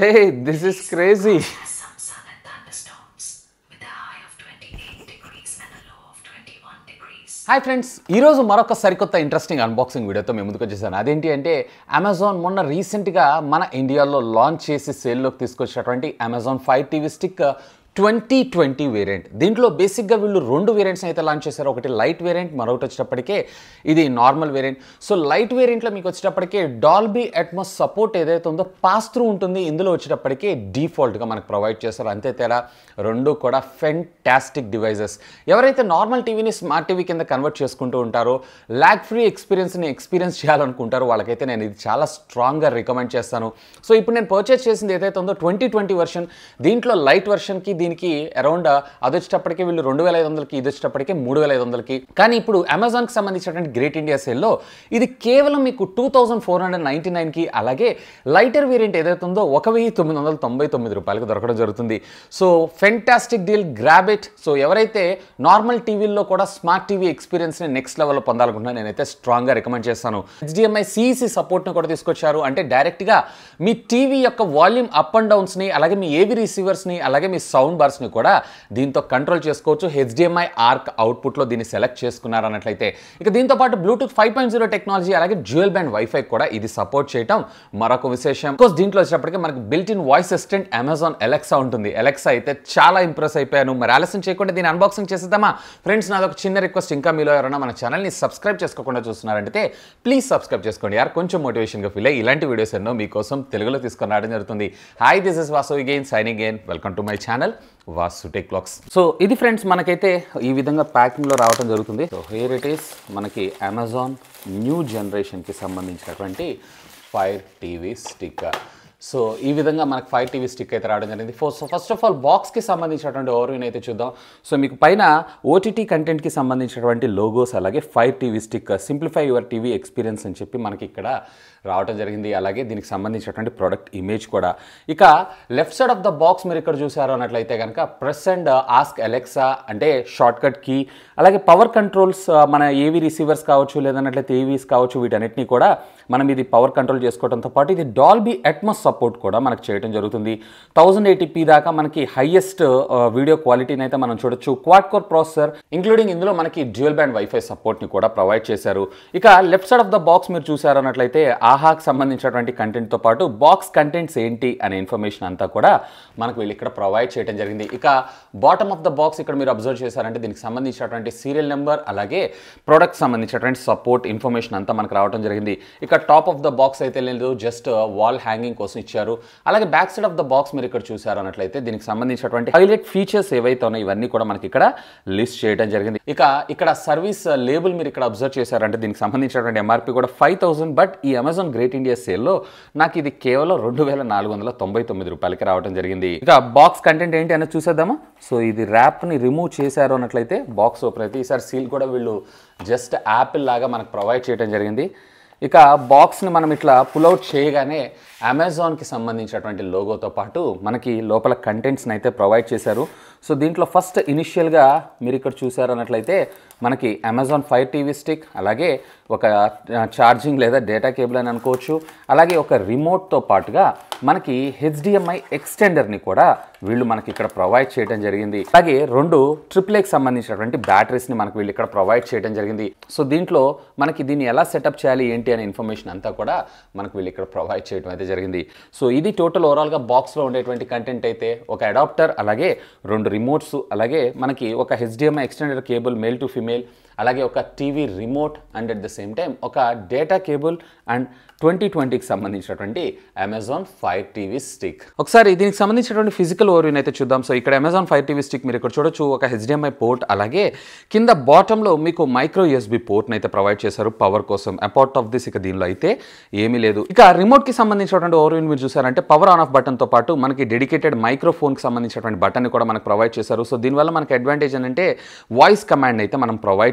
Hey this is crazy has some sun and thunderstorms with a high of 28 degrees and a low of 21 degrees. Hi friends ఈరోజు మరొక సరికొత్త interesting unboxing వీడియోతో మేము ముందుకు వచ్చేసాను అదేంటి అంటే అమెజాన్ మొన్న రీసెంట్గా మన ఇండియాలో లాంచ్ చేసి సేల్లోకి తీసుకొచ్చినటువంటి Amazon five TV stick twenty twenty variant దీంట్లో బేసిక్గా వీళ్ళు రెండు వేరియంట్స్ అయితే లాంచ్ చేశారు ఒకటి లైట్ వేరియంట్ మరొకటి వచ్చేటప్పటికే ఇది నార్మల్ వేరియంట్ సో లైట్ వేరియంట్లో మీకు వచ్చేటప్పటికే డాల్బీ అట్మోస్ సపోర్ట్ ఏదైతే ఉందో పాస్ త్రూ ఉంటుంది ఇందులో వచ్చేటప్పటికే డిఫాల్ట్గా మనకు ప్రొవైడ్ చేస్తారు అంతే తేడా రెండు కూడా ఫెంటాస్టిక్ డివైజెస్ ఎవరైతే నార్మల్ టీవీని స్మార్ట్ టీవీ కింద కన్వర్ట్ చేసుకుంటూ ఉంటారో ల్యాగ్ ఫ్రీ ఎక్స్పీరియన్స్ని ఎక్స్పీరియన్స్ చేయాలనుకుంటారో వాళ్ళకైతే నేను ఇది చాలా స్ట్రాంగ్గా రికమెండ్ చేస్తాను సో ఇప్పుడు నేను పర్చేస్ చేసింది ఏదైతే ఉందో ట్వంటీ ట్వంటీ వర్షన్ దీంట్లో లైట్ వర్షన్కి దీనికి అరౌండ్ అది వచ్చేటప్పటికి వీళ్ళు రెండు వేల ఐదు వందలకి ఇది వచ్చేటప్పటికి మూడు వేల ఐదు వందలకి కానీ ఇప్పుడు అమెజాన్కి సంబంధించినటువంటి గ్రేట్ ఇండియా సేల్లో ఇది కేవలం మీకు two thousand four hundred ninety నైన్కి అలాగే లైటర్ వేరియంట్ ఏదైతే ఉందో ఒక వెయ్యి తొమ్మిది వందల తొంభై తొమ్మిది రూపాయలకు దొరకడం జరుగుతుంది so fantastic deal grab it so ఎవరైతే నార్మల్ టీవీల్లో కూడా స్మార్ట్ టీవీ ఎక్స్పీరియన్స్ని నెక్స్ట్ లెవెల్లో పొందాలనుకుంటున్నా నేనైతే స్ట్రాంగ్గా రికమెండ్ చేస్తాను హెచ్డిఎంఐ సిఈసి సపోర్ట్ని కూడా తీసుకొచ్చారు అంటే డైరెక్ట్గా మీ టీవీ యొక్క వాల్యూమ్ అప్ అండ్ డౌన్స్ని అలాగే మీ ఏవి రిసీవర్స్ని అలాగే మీ సౌండ్ బార్స్ని కూడా దీంతో కంట్రోల్ చేసుకోవచ్చు హెచ్డిఎంఐ ఆర్క్ అవుట్పుట్లో దీన్ని సెలెక్ట్ చేసుకున్నారు అన్నట్లయితే ఇక దీంతో పాటు Bluetooth five point zero technology అలాగే డ్యూయల్ బ్యాండ్ వైఫై కూడా ఇది సపోర్ట్ చేయడం మరొక విశేషం కోర్స్ దీంట్లో వచ్చేటప్పటికి మనకి built in voice assistant Amazon Alexa ఉంటుంది ఎలక్సా అయితే చాలా ఇంప్రెస్ అయిపోయాను మరి ఆలస్యం చేయకుండా దీన్ని అన్బాక్సింగ్ చేసేద్దామా ఫ్రెండ్స్ నాది ఒక చిన్న రిక్వెస్ట్ ఇంకా మీలో ఎవరైనా మన ఛానల్ని సబ్స్క్రైబ్ చేసుకోకుండా చూస్తున్నారంటే ప్లీజ్ సబ్స్క్రైబ్ చేసుకోండి యార్ కొంచెం మోటివేషన్గా ఫీల్ అయ్యి ఇలాంటి వీడియోస్ ఎన్నో మీకోసం తెలుగులో తీసుకొని రావడం జరుగుతుంది hi this is Vasu again signing again welcome to my channel Vasu tech clocks so ఇది ఫ్రెండ్స్ మనకైతే ఈ విధంగా ప్యాకింగ్లో రావడం జరుగుతుంది సో హియర్ ఇట్ ఈస్ మనకి అమెజాన్ న్యూ జనరేషన్కి సంబంధించినటువంటి ఫైర్ టీవీ స్టిక్కర్ సో ఈ విధంగా మనకు ఫైవ్ టీవీ స్టిక్ అయితే రావడం జరిగింది సో ఫస్ట్ ఆఫ్ ఆల్ బాక్స్కి సంబంధించినటువంటి ఓవర్వ్యూని అయితే చూద్దాం సో మీకు పైన ఓటీటీ కంటెంట్కి సంబంధించినటువంటి లోగోస్ అలాగే five TV stick simplify your TV experience అని చెప్పి మనకి ఇక్కడ రావడం జరిగింది అలాగే దీనికి సంబంధించినటువంటి ప్రోడక్ట్ ఇమేజ్ కూడా ఇక left side of the box మీరు ఇక్కడ చూసారు అన్నట్లయితే కనుక ప్రెస్ అండ్ ఆస్క్ ఎలెక్సా అంటే షార్ట్ కట్ కీ అలాగే పవర్ కంట్రోల్స్ మన ఏవి రిసీవర్స్ కావచ్చు లేదన్నట్లయితే ఏవీస్ కావచ్చు వీటన్నిటిని కూడా మనం ఇది పవర్ కంట్రోల్ చేసుకోవడంతో పాటు ఇది డాల్బీ అట్మస్ సపోర్ట్ కూడా మనకు చేయడం జరుగుతుంది థౌజండ్ ఎయిటీపీ దాకా మనకి హైయెస్ట్ వీడియో క్వాలిటీని అయితే మనం చూడొచ్చు క్వాడ్ కోర్ ప్రాసెసర్ ఇంక్లూడింగ్ ఇందులో మనకి డ్యూయల్ బ్యాండ్ వైఫై సపోర్ట్ని కూడా ప్రొవైడ్ చేశారు ఇక left side of the box మీరు చూసారు అన్నట్లయితే ఆహాకి సంబంధించినటువంటి కంటెంట్తో పాటు బాక్స్ కంటెంట్స్ ఏంటి అనే ఇన్ఫర్మేషన్ అంతా కూడా మనకు వీళ్ళు ఇక్కడ ప్రొవైడ్ చేయడం జరిగింది ఇక బాటమ్ ఆఫ్ ద బాక్స్ ఇక్కడ మీరు అబ్జర్వ్ చేశారంటే దీనికి సంబంధించినటువంటి సీరియల్ నెంబర్ అలాగే ప్రోడక్ట్ సంబంధించినటువంటి సపోర్ట్ ఇన్ఫర్మేషన్ అంతా మనకు రావడం జరిగింది ఇక టాప్ ఆఫ్ ద బాక్స్ అయితే లేదు జస్ట్ వాల్ హ్యాంగింగ్ కోసం ఇచ్చారు అలాగే back side of the box మీరు ఇక్కడ చూసారు అన్నట్లయితే దీనికి సంబంధించినటువంటి హైలైట్ ఫీచర్స్ ఏవైతే ఉన్నాయో ఇవన్నీ కూడా మనకి ఇక్కడ లిస్ట్ చేయడం జరిగింది ఇక ఇక్కడ సర్వీస్ లేబుల్ మీరు ఇక్కడ అబ్జర్వ్ చేశారంటే దీనికి సంబంధించినటువంటి ఎంఆర్పి కూడా ఫైవ్ థౌసండ్ బట్ ఈ అమెజాన్ గ్రేట్ ఇండియా సేల్లో నాకు ఇది కేవలం రెండు వేల నాలుగు వందల తొంభై తొమ్మిది రూపాయలకి రావడం జరిగింది ఇక బాక్స్ కంటెంట్ ఏంటి అనేది చూసేద్దామా సో ఇది ర్యాప్ని రిమూవ్ చేశారు అన్నట్లయితే బాక్స్ ఓపెన్ అయితే ఈసారి సీల్ కూడా వీళ్ళు జస్ట్ యాపిల్ లాగా మనకు ప్రొవైడ్ చేయడం జరిగింది ఇక బాక్స్ని మనం ఇట్లా పుల్అవుట్ చేయగానే అమెజాన్కి సంబంధించినటువంటి లోగోతో పాటు మనకి లోపల కంటెంట్స్ని అయితే ప్రొవైడ్ చేశారు సో దీంట్లో ఫస్ట్ ఇనిషియల్గా మీరు ఇక్కడ చూసారు అన్నట్లయితే మనకి అమెజాన్ ఫైర్ టీవీ స్టిక్ అలాగే ఒక ఛార్జింగ్ లేదా డేటా కేబుల్ అని అనుకోవచ్చు అలాగే ఒక రిమోట్తో పాటుగా మనకి హెచ్డిఎంఐ ఎక్స్టెండర్ని కూడా వీళ్ళు మనకి ఇక్కడ ప్రొవైడ్ చేయడం జరిగింది అలాగే రెండు ట్రిపుల్ ఎక్స్ సంబంధించినటువంటి బ్యాటరీస్ని మనకి వీళ్ళు ఇక్కడ ప్రొవైడ్ చేయడం జరిగింది సో దీంట్లో మనకి దీన్ని ఎలా సెటప్ చేయాలి ఏంటి అనే ఇన్ఫర్మేషన్ అంతా కూడా మనకు వీళ్ళు ఇక్కడ ప్రొవైడ్ చేయడం అయితే జరిగింది సో ఇది టోటల్ ఓవరాల్గా బాక్స్లో ఉండేటువంటి కంటెంట్ అయితే ఒక అడాప్టర్ అలాగే రెండు రిమోట్స్ అలాగే మనకి ఒక HDMI extender cable male to female అలాగే ఒక TV remote and at the same time ఒక డేటా కేబుల్ అండ్ ట్వంటీ ట్వంటీకి సంబంధించినటువంటి అమెజాన్ ఫైర్ టీవీ స్టిక్ ఒకసారి దీనికి సంబంధించినటువంటి ఫిజికల్ ఓవర్వ్యూని అయితే చూద్దాం సో ఇక్కడ అమెజాన్ ఫైర్ టీవీ స్టిక్ మీరు ఇక్కడ చూడొచ్చు ఒక హెచ్డిఎంఐ పోర్ట్ అలాగే కింద బాటంలో మీకు మైక్రో యూఎస్బి పోర్ట్ని అయితే ప్రొవైడ్ చేశారు పవర్ కోసం అపార్ట్ ఆఫ్ దిస్ ఇక దీనిలో అయితే ఏమీ లేదు ఇక రిమోట్కి సంబంధించినటువంటి ఓవర్వ్యూని మీరు చూసారంటే పవర్ ఆన్ ఆఫ్ బటన్తో పాటు మనకి డెడికేటెడ్ మైక్రోఫోన్కి సంబంధించినటువంటి బటన్ని కూడా మనకు ప్రొవైడ్ చేశారు సో దీనివల్ల మనకి అడ్వాంటేజ్ ఏంటంటే వాయిస్ కమాండ్ అయితే మనం ప్రొవైడ్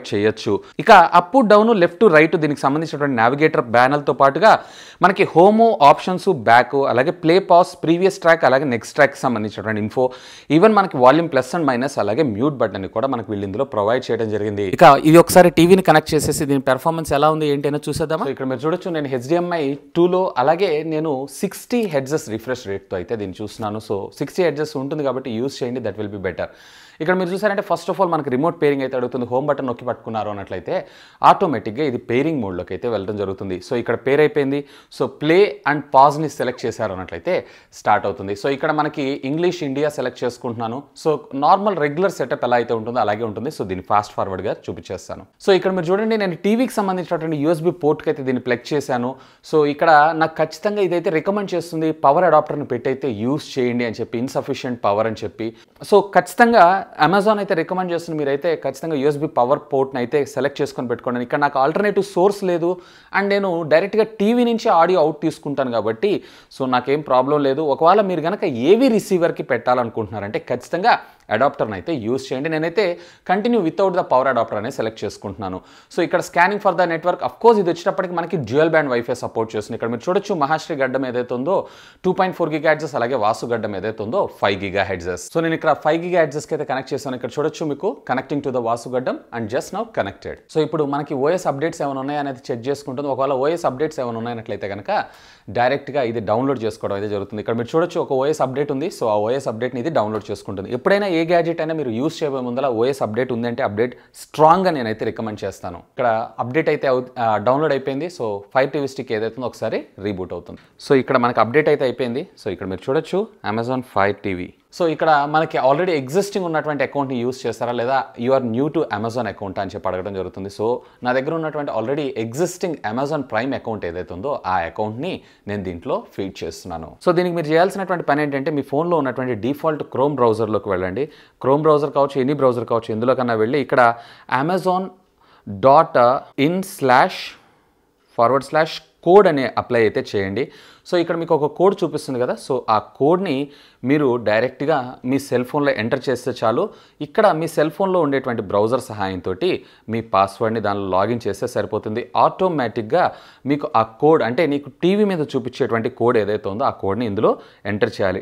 చేయొచ్చు ఇక అప్ డౌన్ లెఫ్ట్ రైట్ దీనికి సంబంధించినటువంటి నావిగేటర్ బ్యానర్తో పాటుగా మనకి హోమో ఆప్షన్స్ బ్యాక్ అలాగే ప్లే పాస్ ప్రీవియస్ ట్రాక్ అలాగే నెక్స్ట్ ట్రాక్ సంబంధించినటువంటి ఇన్ఫో ఈవెన్ మనకి వాల్యూమ్ ప్లస్ అండ్ మైనస్ అలాగే మ్యూట్ బటన్ కూడా మనకి వీళ్ళు ఇందులో ప్రొవైడ్ చేయడం జరిగింది ఇక ఇది ఒకసారి టీవీని కనెక్ట్ చేసేసి దీని పెర్ఫార్మెన్స్ ఎలా ఉంది ఏంటైనా చూసేద్దామా సో ఇక్కడ మీరు చూడొచ్చు నేను హెచ్డిఎంఐ టూలో అలాగే నేను సిక్స్టీ హెడ్జెస్ రిఫ్రెష్ రేట్తో అయితే దీన్ని చూస్తున్నాను సో సిక్స్టీ హెడ్జెస్ ఉంటుంది కాబట్టి యూస్ చేయండి దట్ విల్ బి బెటర్ ఇక్కడ మీరు చూసారంటే ఫస్ట్ ఆఫ్ ఆల్ మనకి రిమోట్ పేరింగ్ అయితే అడుగుతుంది హోమ్ బటన్ నొక్కి పట్టుకున్నారు అన్నట్లయితే ఆటోమేటిక్గా ఇది పేరింగ్ మోడ్లోకి అయితే వెళ్ళడం జరుగుతుంది సో ఇక్కడ పేర్ అయిపోయింది సో ప్లే అండ్ పాజ్ని సెలెక్ట్ చేశారు అన్నట్లయితే స్టార్ట్ అవుతుంది సో ఇక్కడ మనకి ఇంగ్లీష్ ఇండియా సెలెక్ట్ చేసుకుంటున్నాను సో నార్మల్ రెగ్యులర్ సెటప్ ఎలా అయితే ఉంటుందో అలాగే ఉంటుంది సో దీన్ని ఫాస్ట్ ఫార్వర్డ్గా చూపించేస్తాను సో ఇక్కడ మీరు చూడండి నేను టీవీకి సంబంధించినటువంటి యూఎస్బీ పోర్ట్కి అయితే దీన్ని ప్లగ్ చేశాను సో ఇక్కడ నాకు ఖచ్చితంగా ఇదైతే రికమెండ్ చేస్తుంది పవర్ అడాప్టర్ని పెట్టి అయితే యూస్ చేయండి అని చెప్పి ఇన్సఫిషియంట్ పవర్ అని చెప్పి సో ఖచ్చితంగా అమెజాన్ అయితే రికమెండ్ చేస్తుంది మీరైతే ఖచ్చితంగా యూఎస్బీ పవర్ పోర్ట్ని అయితే సెలెక్ట్ చేసుకొని పెట్టుకోండి ఇక్కడ నాకు ఆల్టర్నేటివ్ సోర్స్ లేదు అండ్ నేను డైరెక్ట్గా టీవీ నుంచి ఆడియో అవుట్ తీసుకుంటాను కాబట్టి సో నాకేం ప్రాబ్లం లేదు ఒకవేళ మీరు కనుక ఏవి రిసీవర్కి పెట్టాలనుకుంటున్నారంటే ఖచ్చితంగా అడాప్టర్ని అయితే యూస్ చేయండి నేనైతే continue without the power adapter అనేది సెలెక్ట్ చేసుకుంటున్నాను సో ఇక్కడ scanning for the network of course ఇది వచ్చేటప్పటికి మనకి డ్యూయల్ బ్యాండ్ వైఫై సపోర్ట్ చేస్తుంది ఇక్కడ మీరు చూడొచ్చు మహాశ్రీ గడ్డం ఏదైతే ఉందో two point four giga hertz అలాగే వాసు గడ్డం ఏదైతే ఉందో ఫైవ్ గిగా హెడ్జెస్ సో నేను ఇక్కడ ఫైవ్ గిగా హెడ్జెస్కి అయితే కనెక్ట్ చేశాను ఇక్కడ చూడొచ్చు మీకు connecting to the Vasu Gaddam and just now connected so ఇప్పుడు మనకి ఓఎస్ అప్డేట్స్ ఏమైనా ఉన్నాయా అనేది చెక్ చేసుకుంటుంది ఒకవేళ ఓఎస్ అప్డేట్స్ ఏమైనా ఉన్నాయన్నట్లయితే కనుక డైరెక్ట్గా ఇది డౌన్లోడ్ చేసుకోవడం అయితే జరుగుతుంది ఇక్కడ మీరు చూడొచ్చు ఒక ఓఎస్ అప్డేట్ ఉంది సో ఆ ఓఎస్ అప్డేట్ని ఇది డౌన్లోడ్ చేసుకుంటుంది ఎప్పుడైనా ఏ గ్యాడ్జెట్ అయినా మీరు యూస్ చేయబోయే ముందర ఓఎస్ అప్డేట్ ఉందంటే అప్డేట్ స్ట్రాంగ్గా నేనైతే రికమెండ్ చేస్తాను ఇక్కడ అప్డేట్ అయితే డౌన్లోడ్ అయిపోయింది సో ఫైవ్ టీవీ స్టిక్ ఏదైతే ఉందో ఒకసారి రీబూట్ అవుతుంది సో ఇక్కడ మనకి అప్డేట్ అయితే అయిపోయింది సో ఇక్కడ మీరు చూడొచ్చు అమెజాన్ ఫైవ్ టీవీ సో ఇక్కడ మనకి ఆల్రెడీ ఎగ్జిస్టింగ్ ఉన్నటువంటి అకౌంట్ని యూస్ చేస్తారా లేదా you are new to Amazon account అని చెప్పి అడగడం జరుగుతుంది సో నా దగ్గర ఉన్నటువంటి already existing Amazon prime account ఏదైతే ఉందో ఆ అకౌంట్ని నేను దీంట్లో ఫీడ్ చేస్తున్నాను సో దీనికి మీరు చేయాల్సినటువంటి పని ఏంటంటే మీ ఫోన్లో ఉన్నటువంటి డిఫాల్ట్ క్రోమ్ బ్రౌజర్లోకి వెళ్ళండి క్రోమ్ బ్రౌజర్ కావచ్చు ఎనీ బ్రౌజర్ కావచ్చు ఎందులో కన్నా వెళ్ళి ఇక్కడ Amazon dot in slash forward slash code అనే అప్లై అయితే చేయండి సో ఇక్కడ మీకు ఒక కోడ్ చూపిస్తుంది కదా సో ఆ కోడ్ని మీరు డైరెక్ట్గా మీ సెల్ ఫోన్లో ఎంటర్ చేస్తే చాలు ఇక్కడ మీ సెల్ ఫోన్లో ఉండేటువంటి బ్రౌజర్ సహాయంతో మీ పాస్వర్డ్ని దానిలో లాగిన్ చేస్తే సరిపోతుంది ఆటోమేటిక్గా మీకు ఆ కోడ్ అంటే నీకు టీవీ మీద చూపించేటువంటి కోడ్ ఏదైతే ఉందో ఆ కోడ్ని ఇందులో ఎంటర్ చేయాలి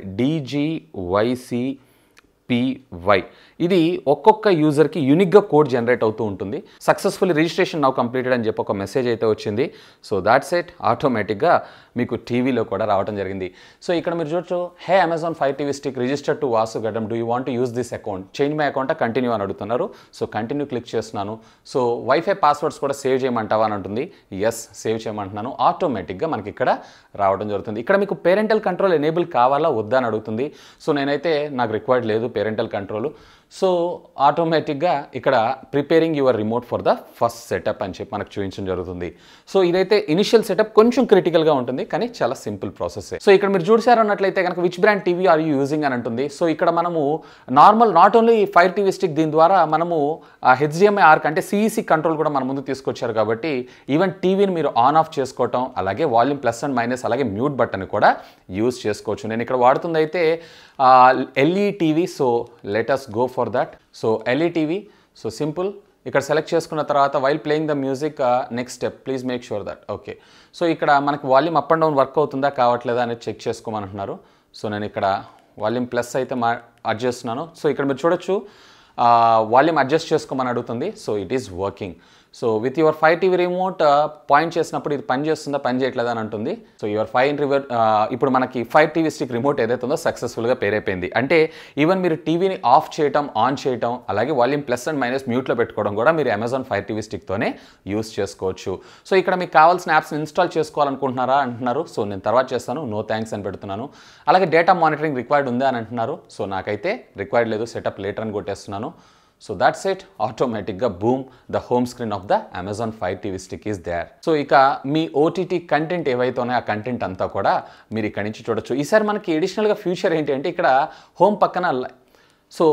డీజీవైసీ పివై ఇది ఒక్కొక్క యూజర్కి యూనిక్గా కోడ్ జనరేట్ అవుతూ ఉంటుంది సక్సెస్ఫుల్ రిజిస్ట్రేషన్ నౌ కంప్లీటెడ్ అని చెప్పి ఒక మెసేజ్ అయితే వచ్చింది సో దాట్స్ ఎట్ ఆటోమేటిక్గా మీకు టీవీలో కూడా రావడం జరిగింది సో ఇక్కడ మీరు చూడొచ్చు hey Amazon five TV stick register to Vasu Gaddam do you want use this account change my account continue అని అడుగుతున్నారు సో కంటిన్యూ క్లిక్ చేస్తున్నాను సో వైఫై పాస్వర్డ్స్ కూడా సేవ్ చేయమంటావా అని ఉంటుంది ఎస్ సేవ్ చేయమంటున్నాను ఆటోమేటిక్గా మనకి ఇక్కడ రావడం జరుగుతుంది ఇక్కడ మీకు పేరెంటల్ కంట్రోల్ ఎనేబుల్ కావాలా వద్దా అని అడుగుతుంది సో నేనైతే నాకు రిక్వైర్డ్ లేదు పేరెంటల్ కంట్రోల్ సో ఆటోమేటిక్గా ఇక్కడ preparing your remote for the first setup అని చెప్పి మనకు చూపించడం జరుగుతుంది సో ఇదైతే ఇనిషియల్ సెటప్ కొంచెం క్రిటికల్గా ఉంటుంది కానీ చాలా సింపుల్ ప్రాసెస్ సో ఇక్కడ మీరు చూసారు అన్నట్లయితే కనుక which brand TV are you using అని అంటుంది సో ఇక్కడ మనము normal not only fire TV stick దీని ద్వారా మనము హెచ్డిఎంఐ ఆర్క్ అంటే సిఈసి కంట్రోల్ కూడా మన ముందు తీసుకొచ్చారు కాబట్టి ఈవెన్ టీవీని మీరు ఆన్ ఆఫ్ చేసుకోవటం అలాగే వాల్యూమ్ ప్లస్ అండ్ మైనస్ అలాగే మ్యూట్ బటన్ కూడా యూజ్ చేసుకోవచ్చు నేను ఇక్కడ వాడుతుంది అయితే LE TV so let us go for that so LE TV so simple ఇక్కడ సెలెక్ట్ చేసుకున్న తర్వాత while playing the music next step please make sure that okay so ఇక్కడ మనకి volume up and down work అవుతుందా కావట్లేదా అనేది చెక్ చేసుకోమంటున్నారు సో నేను ఇక్కడ వాల్యూమ్ ప్లస్ అయితే మా అడ్జస్ట్ చేస్తున్నాను సో ఇక్కడ మీరు చూడొచ్చు వాల్యూమ్ అడ్జస్ట్ చేసుకోమని అడుగుతుంది so it is working so with your five TV remote point చేసినప్పుడు ఇది పని చేస్తుందా పని చేయట్లేదా అని అంటుంది సో యువర్ ఫైవ్ రివర్ ఇప్పుడు మనకి ఫైవ్ టీవీ స్టిక్ రిమోట్ ఏదైతే ఉందో సక్సెస్ఫుల్గా పేరైపోయింది అంటే ఈవెన్ మీరు టీవీని ఆఫ్ చేయటం ఆన్ చేయటం అలాగే వాల్యూమ్ ప్లస్ అండ్ మైనస్ మ్యూట్లో పెట్టుకోవడం కూడా మీరు అమెజాన్ ఫైవ్ టీవీ స్టిక్తోనే యూస్ చేసుకోవచ్చు సో ఇక్కడ మీకు కావాల్సిన యాప్స్ని ఇన్స్టాల్ చేసుకోవాలనుకుంటున్నారా అంటున్నారు సో నేను తర్వాత చేస్తాను నో థ్యాంక్స్ అని పెడుతున్నాను అలాగే డేటా మానిటరింగ్ రిక్వైర్డ్ ఉందా అని అంటున్నారు సో నాకైతే రిక్వైర్డ్ లేదు సెటప్ లేటర్ అని కొట్టేస్తున్నాను సో దాట్స్ ఇట్ ఆటోమేటిక్గా boom the home screen of the Amazon five TV stick is there so ఇక మీ ఓటీటీ కంటెంట్ ఏవైతే ఉన్నాయో ఆ కంటెంట్ అంతా కూడా మీరు ఇక్కడి నుంచి చూడొచ్చు ఈసారి మనకి ఎడిషనల్గా ఫ్యూచర్ ఏంటి అంటే ఇక్కడ హోమ్ పక్కన సో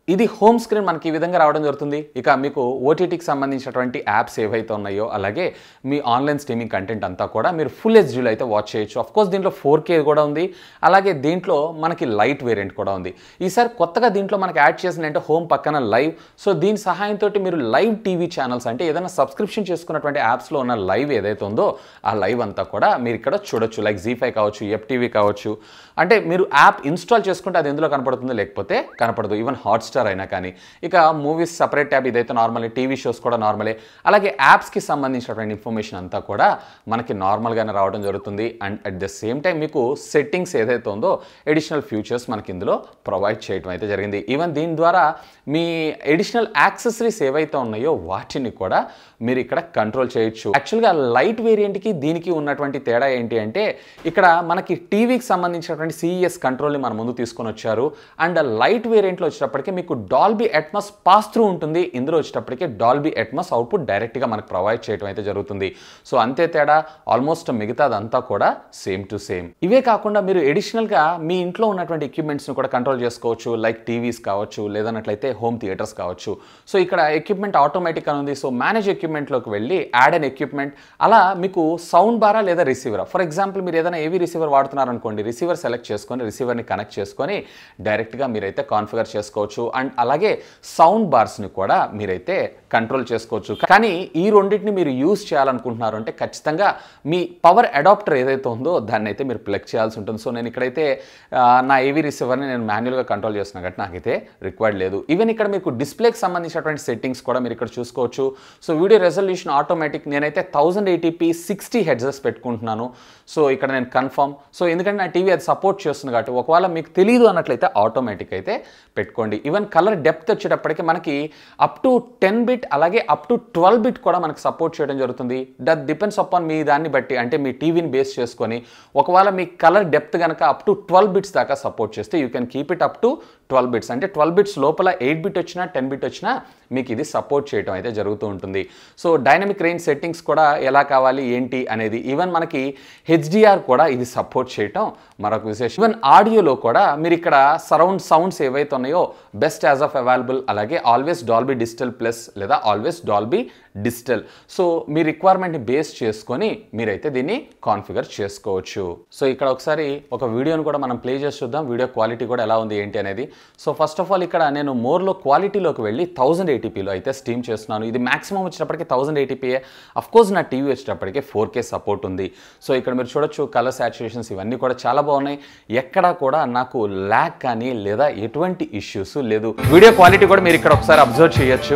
ఇది హోమ్ స్క్రీన్ మనకి ఈ విధంగా రావడం జరుగుతుంది ఇక మీకు ఓటీటీకి సంబంధించినటువంటి యాప్స్ ఏవైతే ఉన్నాయో అలాగే మీ ఆన్లైన్ స్ట్రీమింగ్ కంటెంట్ అంతా కూడా మీరు ఫుల్ హెచ్డీలో అయితే వాచ్ చేయొచ్చు అఫ్ కోర్స్ దీంట్లో ఫోర్ కే కూడా ఉంది అలాగే దీంట్లో మనకి లైట్ వేరియంట్ కూడా ఉంది ఈసారి కొత్తగా దీంట్లో మనకి యాడ్ చేసిన అంటే హోమ్ పక్కన లైవ్ సో దీని సహాయంతో మీరు లైవ్ టీవీ ఛానల్స్ అంటే ఏదైనా సబ్స్క్రిప్షన్ చేసుకున్నటువంటి యాప్స్లో ఉన్న లైవ్ ఏదైతే ఉందో ఆ లైవ్ అంతా కూడా మీరు ఇక్కడ చూడొచ్చు లైక్ జీ ఫైవ్ కావచ్చు ఎఫ్ టీవీ కావచ్చు అంటే మీరు యాప్ ఇన్స్టాల్ చేసుకుంటే అది ఎందులో కనపడుతుంది లేకపోతే కనపడదు ఈవెన్ హాట్స్టార్ అయినా కానీ ఇక మూవీస్ సపరేట్ ట్యాబ్ ఇదైతే నార్మలే టీవీ షోస్ కూడా నార్మలే అలాగే యాప్స్కి సంబంధించినటువంటి ఇన్ఫర్మేషన్ అంతా కూడా మనకి నార్మల్గానే రావడం జరుగుతుంది and at the same time మీకు సెట్టింగ్స్ ఏదైతే ఉందో ఎడిషనల్ ఫ్యూచర్స్ మనకి ఇందులో ప్రొవైడ్ చేయడం అయితే జరిగింది ఈవెన్ దీని ద్వారా మీ ఎడిషనల్ యాక్సెసరీస్ ఏవైతే ఉన్నాయో వాటిని కూడా మీరు ఇక్కడ కంట్రోల్ చేయొచ్చు యాక్చువల్గా లైట్ వేరియంట్కి దీనికి ఉన్నటువంటి తేడా ఏంటి అంటే ఇక్కడ మనకి టీవీకి సంబంధించినటువంటి సిఈఎస్ కంట్రోల్ని మన ముందు తీసుకొని వచ్చారు అండ్ లైట్ వేరియంట్లో వచ్చేటప్పటికి మీకు డాల్బీ ఎట్మస్ పాస్ త్రూ ఉంటుంది ఇందులో వచ్చేటప్పటికి డాల్బీ ఎట్మస్ అవుట్పుట్ డైరెక్ట్గా మనకు ప్రొవైడ్ చేయడం అయితే జరుగుతుంది సో అంతే తేడా ఆల్మోస్ట్ మిగతాదంతా కూడా సేమ్ టు సేమ్ ఇవే కాకుండా మీరు ఎడిషనల్గా మీ ఇంట్లో ఉన్నటువంటి ఎక్విప్మెంట్స్ని కూడా కంట్రోల్ చేసుకోవచ్చు లైక్ టీవీస్ కావచ్చు లేదన్నట్లయితే హోమ్ థియేటర్స్ కావచ్చు సో ఇక్కడ ఎక్విప్మెంట్ ఆటోమేటిక్ అని ఉంది సో మేనేజ్ ఎక్విప్మెంట్లోకి వెళ్ళి యాడ్ అన్ ఎక్విప్మెంట్ అలా మీకు సౌండ్ బారా లేదా రిసీవర్ ఫర్ ఎగ్జాంపుల్ మీరు ఏదైనా ఏవి రిసీవర్ వాడుతున్నారు అనుకోండి రిసీవర్ సెలెక్ట్ చేసుకొని రిసీవర్ని కనెక్ట్ చేసుకొని డైరెక్ట్గా మీరైతే కాన్ఫిగర్ చేసుకోవచ్చు అండ్ అలాగే సౌండ్ బార్స్ని కూడా మీరైతే కంట్రోల్ చేసుకోవచ్చు కానీ ఈ రెండింటిని మీరు యూజ్ చేయాలనుకుంటున్నారు అంటే ఖచ్చితంగా మీ పవర్ అడాప్టర్ ఏదైతే ఉందో దాన్ని అయితే మీరు ప్లగ్ చేయాల్సి ఉంటుంది సో నేను ఇక్కడైతే ఆ, నా ఏవి రిసీవర్ని నేను మాన్యువల్గా కంట్రోల్ చేస్తున్నాను కాబట్టి నాకైతే రిక్వైర్డ్ లేదు ఈవెన్ ఇక్కడ మీకు డిస్ప్లేకి సంబంధించినటువంటి సెట్టింగ్స్ కూడా మీరు ఇక్కడ చూసుకోవచ్చు సో వీడియో రెజల్యూషన్ ఆటోమేటిక్ నేనైతే థౌజండ్ ఎయిటీపీ సిక్స్టీ హెడ్జెస్ పెట్టుకుంటున్నాను సో ఇక్కడ నేను కన్ఫర్మ్ సో ఎందుకంటే నా టీవీ అది సపోర్ట్ చేస్తుంది కాబట్టి ఒకవేళ మీకు తెలియదు అన్నట్లయితే ఆటోమేటిక్ అయితే పెట్టుకోండి ఈవెన్ కలర్ డెప్త్ వచ్చేటప్పటికి మనకి అప్ టు టెన్ బిట్ అలాగే అప్ టు ట్వెల్వ్ బిట్ కూడా మనకు సపోర్ట్ చేయడం జరుగుతుంది దట్ డిపెండ్స్ అపాన్ మీ దాన్ని బట్టి అంటే మీ టీవీని బేస్ చేసుకొని ఒకవేళ మీ కలర్ డెప్త్ కనుక అప్ టు ట్వెల్వ్ బిట్స్ దాకా సపోర్ట్ చేస్తే you can keep it up to twelve bits అంటే ట్వెల్వ్ బిట్స్ లోపల ఎయిట్ బిట్ వచ్చినా టెన్ బిట్ వచ్చినా మీకు ఇది సపోర్ట్ చేయడం అయితే జరుగుతూ ఉంటుంది సో డైనమిక్ రేంజ్ సెట్టింగ్స్ కూడా ఎలా కావాలి ఏంటి అనేది ఈవెన్ మనకి హెచ్డిఆర్ కూడా ఇది సపోర్ట్ చేయటం మరొక విశేషం ఈవెన్ ఆడియోలో కూడా మీరు ఇక్కడ సరౌండ్ సౌండ్స్ ఏవైతే ఉన్నాయో బెస్ట్ యాజ్ ఆఫ్ అవైలబుల్ అలాగే ఆల్వేస్ డాల్బీ డిజిటల్ ప్లస్ లేదా ఆల్వేస్ డాల్బీ డిజిటల్ సో మీ రిక్వైర్మెంట్ని బేస్ చేసుకొని మీరైతే దీన్ని కాన్ఫిగర్ చేసుకోవచ్చు సో ఇక్కడ ఒకసారి ఒక వీడియోని కూడా మనం ప్లే చేసి చూద్దాం వీడియో క్వాలిటీ కూడా ఎలా ఉంది ఏంటి అనేది సో ఫస్ట్ ఆఫ్ ఆల్ ఇక్కడ నేను మోర్లో క్వాలిటీలోకి వెళ్ళి థౌసండ్ ఎయిటీపీలో అయితే స్టీమ్ చేస్తున్నాను ఇది మాక్సిమం వచ్చేటప్పటికి థౌసండ్ ఎయిటీపీఏ కోర్స్ నా టీవీ వచ్చేటప్పటికి ఫోర్ కే సపోర్ట్ ఉంది సో ఇక్కడ మీరు చూడొచ్చు కలర్ సాచురేషన్స్ ఇవన్నీ కూడా చాలా బాగున్నాయి ఎక్కడా కూడా నాకు ల్యాక్ కానీ లేదా ఎటువంటి ఇష్యూస్ లేదు వీడియో క్వాలిటీ కూడా మీరు ఇక్కడ ఒకసారి అబ్జర్వ్ చేయొచ్చు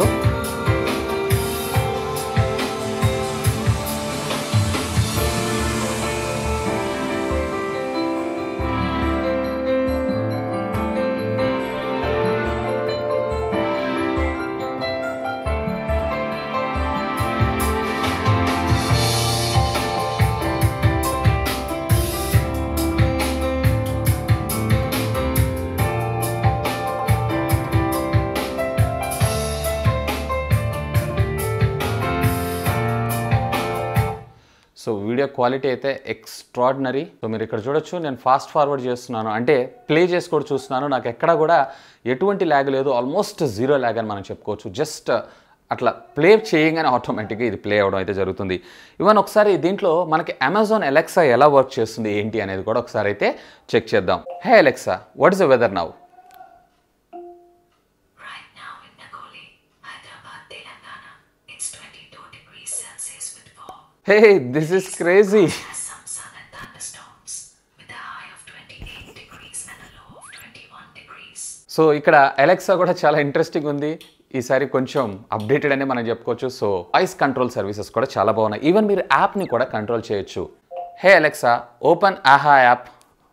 సో వీడియో క్వాలిటీ అయితే ఎక్స్ట్రాడినరీ సో మీరు ఇక్కడ చూడొచ్చు నేను ఫాస్ట్ ఫార్వర్డ్ చేస్తున్నాను అంటే ప్లే చేసి కూడా చూస్తున్నాను నాకు ఎక్కడ కూడా ఎటువంటి ల్యాగ్ లేదు ఆల్మోస్ట్ జీరో ల్యాగ్ అని మనం చెప్పుకోవచ్చు జస్ట్ అట్లా ప్లే చేయగానే ఆటోమేటిక్గా ఇది ప్లే అవ్వడం అయితే జరుగుతుంది ఈవెన్ ఒకసారి దీంట్లో మనకి అమెజాన్ ఎలెక్సా ఎలా వర్క్ చేస్తుంది ఏంటి అనేది కూడా ఒకసారి అయితే చెక్ చేద్దాం hey Alexa what is the weather now Right now in Nagoli, Hyderabad, Telangana, it's 22 degrees Celsius with fog. Hey this is crazy Has some sun and thunderstorms, with a high of 28 degrees and a low of 21 degrees. So ఇక్కడ Alexa కూడా చాలా interesting ఉంది ఈసారి కొంచెం updated అనే మనం చెప్పుకోవచ్చు so voice control services కూడా చాలా బాగున్నాయి ఈవెన్ మీరు యాప్ని కూడా కంట్రోల్ చేయొచ్చు hey Alexa open Aha app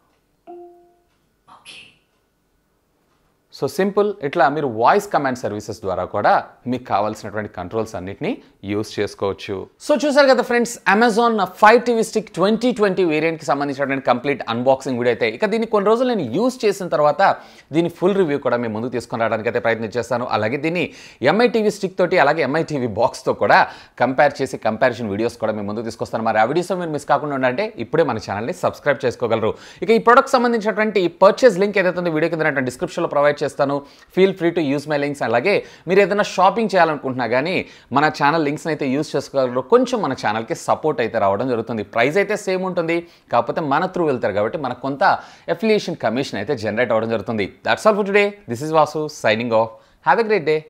Okay. So simple ఇట్లా మీరు వాయిస్ కమాండ్ సర్వీసెస్ ద్వారా కూడా మీకు కావాల్సినటువంటి కంట్రోల్స్ అన్నిటిని యూస్ చేసుకోవచ్చు సో చూసారు కదా friends Amazon five TV stick twenty twenty వేరియంట్కి సంబంధించినటువంటి కంప్లీట్ అన్బాక్సింగ్ వీడియో అయితే ఇక దీన్ని కొన్ని రోజులు నేను యూస్ చేసిన తర్వాత దీని ఫుల్ రివ్యూ కూడా మేము ముందుకు తీసుకొని రావడానికి అయితే ప్రయత్నం చేస్తాను అలాగే దీన్ని ఎంఐ టీవీ స్టిక్ తోటి అలాగే ఎంఐ టీవీ బాక్స్తో కూడా కంపేర్ చేసి కంపారిజన్ వీడియోస్ కూడా మేము ముందుకు తీసుకొస్తాను మరి ఆ వీడియోస్ మీరు మిస్ కాకుండా ఉండాలంటే ఇప్పుడే మన ఛానల్ని సబ్స్క్రైబ్ చేసుకోగలరు ఇక ఈ ప్రొడక్ట్ సంబంధించినటువంటి పర్చేస్ లింక్ ఏదైతే ఉందో వీడియో కింద డిస్క్రిప్షన్లో ప్రొవైడ్ చేస్తాను feel free to use my links అలాగే మీరు ఏదైనా షాపింగ్ చేయాలనుకుంటున్నా కానీ మన ఛానల్ లింక్స్ని అయితే యూస్ చేసుకోగలరు కొంచెం మన ఛానల్కి సపోర్ట్ అయితే రావడం జరుగుతుంది ప్రైస్ అయితే సేమ్ ఉంటుంది కాకపోతే మన త్రూ వెళ్తారు కాబట్టి మనకు కొంత ఎఫిలియేషన్ కమిషన్ అయితే జనరేట్ అవ్వడం జరుగుతుంది that's all for today this is Vasu signing off have a great day